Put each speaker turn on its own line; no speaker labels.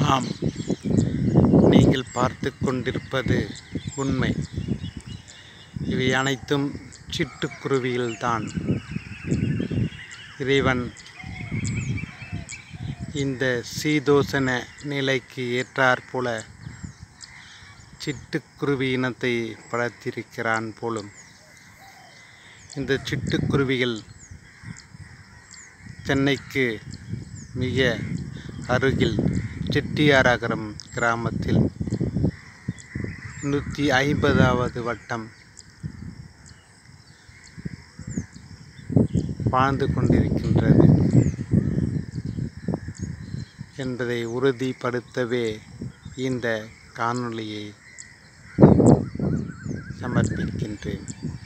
ஆம் நீங்கள் பார்த்து கொண்டிருப்பது உண்மை இவை அனைத்தும் சிட்டுக்குருவிகள்தான் இறைவன் இந்த சீதோசன நிலைக்கு ஏற்றாற்போல சிட்டுக்குருவி இனத்தை படைத்திருக்கிறான் போலும் இந்த சிட்டுக்குருவிகள் சென்னைக்கு மிக அருகில் செட்டியாரகரம் கிராமத்தில் நூற்றி ஐம்பதாவது வட்டம் வாழ்ந்து கொண்டிருக்கின்றது என்பதை உறுதிப்படுத்தவே இந்த காணொளியை சமர்ப்பிக்கின்றேன்